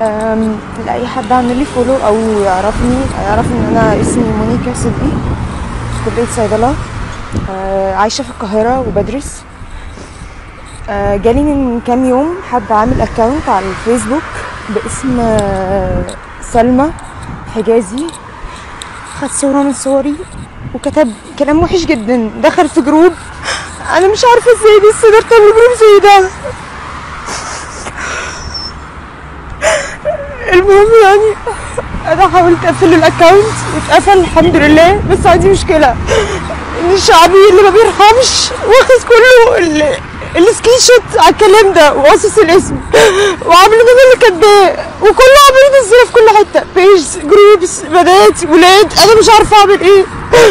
أم، لاي حد عامل لي فولو او يعرفني يعرف ان انا اسمي مونيكا صدقي في كليه صيدله آه، عايشه في القاهره وبدرس آه، جالي من كام يوم حد عامل اكونت على الفيسبوك باسم آه، سلمى حجازي خد صورة من صوري وكتب كلام وحش جدا دخل في جروب انا مش عارفه ازاي دي تقدر تعمل جروب زي ده المهم يعني انا حاولت اقفل الاكونت واتقفل الحمد لله بس عندي مشكله ان الشعبي اللي ما بيرحمش واخد كله ال- السكرين شوت على الكلام ده وقصص الاسم وعامل ان انا اللي كاتباه وكله عمال ينزله في كل حته بيجز جروبس بنات ولاد انا مش عارفه اعمل ايه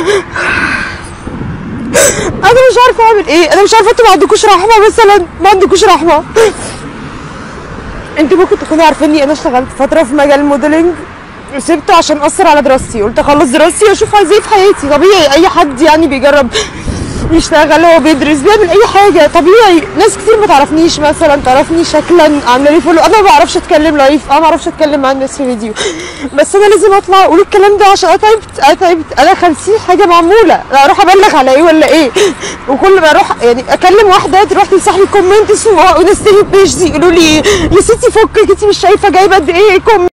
انا مش عارفه اعمل ايه انا مش عارفه انتوا ما عندكوش رحمه مثلا ما عندكوش رحمه انتوا ممكن تكونوا عارفيني انا اشتغلت فتره في مجال الموديلنج سبته عشان اثر على دراستي قلت اخلص دراستي واشوف عايز ايه في حياتي طبيعي اي حد يعني بيجرب يشتغل هو بيدرس بيعمل اي حاجه طبيعي ناس كتير ما تعرفنيش مثلا تعرفني شكلا عامله لي فولو انا ما بعرفش اتكلم لايف انا ما بعرفش اتكلم مع الناس في فيديو بس انا لازم اطلع اقول الكلام ده عشان انا تعبت انا تعبت انا 50 حاجه معموله انا اروح ابلغ على ايه ولا ايه وكل ما اروح يعني اكلم واحده تروح تمسح لي كومنت اسمه وناس تاني بيج دي يقولوا لي يا ستي فكك انت مش شايفه جايبه قد ايه كومنت